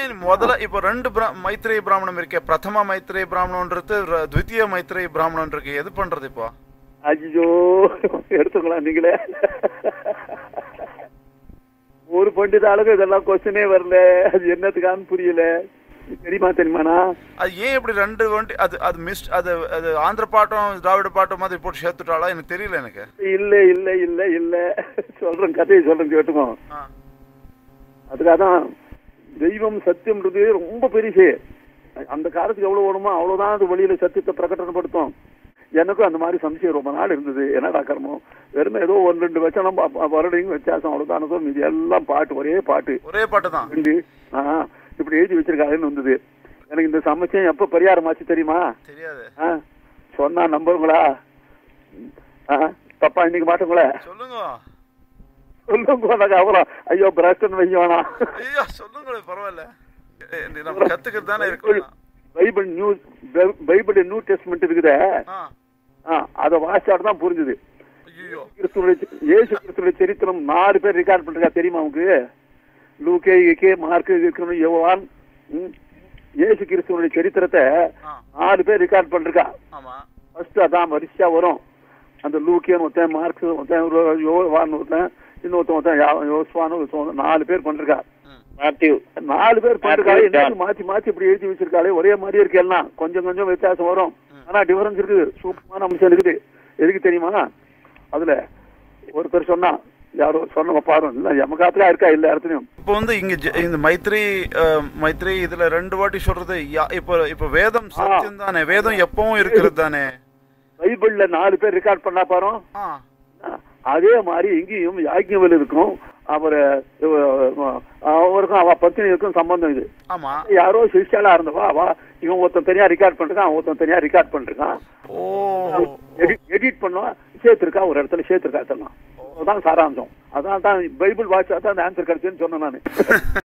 ஏன் முதல்ல இப்போ ரெண்டு பிரா மைத்ரேய பிராமணம் இருக்கே பிரதம மைத்ரேய பிராமணன்றது ர- த்விதீய மைத்ரேய பிராமணன் இருக்கு எது பண்றது இப்போ ஐயோ எடுத்துக்கலாம் நீங்களே ஒரு பண்டித அளவு இதெல்லாம் கொஸ்டினே வரல அது என்னத்துக்கான்னு புரியல தெரியுமா தெரியுமாண்ணா அது ஏன் இப்படி ரெண்டு வண்டி அது அது மிஸ் அது அது ஆந்திர பாட்டம் திராவிட பாட்டம் மாதிரி போட்டு சேர்த்துட்டாளா எனக்கு தெரியல எனக்கு இல்ல இல்ல இல்ல இல்ல சொல்றேன் கதையை சொல்றேன் கேட்டுக்கோ ஆ அதுக்காக தான் தெய்வம் சத்தியம்ன்றது ரொம்ப பெருசு அந்த காலத்துக்கு எவ்வளவு வேணுமோ அவ்வளவுதான் அது வழியில சத்தியத்தை பிரகடனப்படுத்தும் எனக்கும் அந்த மாதிரி சம்சயம் ரொம்ப நாள் இருந்தது என்னடா கர்மம் வெறும் ஏதோ ஒன்று ரெண்டு வச்சனம் வருடம் வித்தியாசம் அவ்வளவுதானதோ இது எல்லாம் பாட்டு ஒரே பாட்டு ஒரே பாட்டு தான் ரெண்டு ஆ இப்படி எழுதி வச்சிருக்காருன்னு வந்தது எனக்கு இந்த சமச்சம் எப்ப பரிகாரம் ஆச்சு தெரியுமா தெரியாது ஆ சொன்னா நம்புறீங்களா ஆ தப்பா இன்னைக்கு மாட்டுங்களே சொல்லுங்க சொல்லுங்க எனக்கு அவ்வளோ ஐயோ பிரஸ்டன் வைக்க வேணாம் ஐயா சொல்லுங்களே பரவாயில்ல ஏ, இது நம்ம கத்துக்கிறது தானே இருக்கணும் Bible new Bible new testament இருக்குதே ஆ ஆ, அதை வாசிச்சாட்டு தான் புரிஞ்சுது ஐயோ கிறிஸ்துவோட இயேசு கிறிஸ்துவோட சரித்திரம் நாலு பேர் ரெக்கார்ட் பண்ணிருக்கா தெரியுமா உங்களுக்கு லூக்கே கே மார்க்கு இருக்கணும் யோவான் ம், இயேசு கிறிஸ்துவோட சரித்திரத்தை ஆ நாலு பேர் ரெக்கார்ட் பண்ணிருக்கா ஆமா ஃபர்ஸ்ட் அதான் வரிசையா வரும் அந்த லூக்கியன் ஒருத்தன் மார்க்ஸ் ஒருத்தன் யோவான் ஒருத்தன் இன்னொருத்தன் ஒருத்தன் யா- யோசுவான்னு ஒருத்தன் நாலு பேர் பண்ணிருக்கா ம் மாத்யூ நாலு பேர் பண்ணிருக்காளே Matthew, என்ன மாத்தி மாத்தி இப்படி எழுதி வச்சிருக்காளே ஒரே மாதிரி இருக்கு எல்லாம் கொஞ்சம் கொஞ்சம் வித்தியாசம் வரும் ம். ஆனா டிஃபரன்ஸ் இருக்குது சூப்பரான அம்சம் இருக்குது எதுக்கு தெரியுமா அதுல ஒருத்தர் சொன்னா யாரோ சொன்ன பாரு இல்ல எமகாத்துல இருக்கா இல்ல இடத்துலயும் இப்போ வந்து இங்க ஜ- இந்த மைத்ரி அஹ், மைத்ரி இதுல ரெண்டு வாட்டி சொல்றது யா- இப்போ இப்போ வேதம் சத்தியம் தானே வேதம் எப்பவும் இருக்கிறது தானே பைபிள்ல நாலு பேர் ரெக்கார்ட் பண்ணா பாரு ஆ அதே மாதிரி இங்கேயும் யாக்கியவல் இருக்கும் அவர் அவருக்கும் அவ பத்தினிக்கும் சம்பந்தம் இது ஆமா யாரோ சிகிச்சையாளா இருந்தவா அவ இவன் ஒருத்தன் தனியா ரெக்கார்ட் பண்ணிருக்கான் ஒருத்தன் தனியா ரெக்கார்ட் பண்ணிருக்கான் ஓ எடிட் பண்ணுவா சேர்த்திருக்கா ஒரு இடத்துல சேர்த்திருக்கா அதெல்லாம் அதுதான் சாராம்சம் அதான் தான் பைபிள் வாட்சா தான் ஆன்சர் கிடைச்சுன்னு சொன்னேன் நான்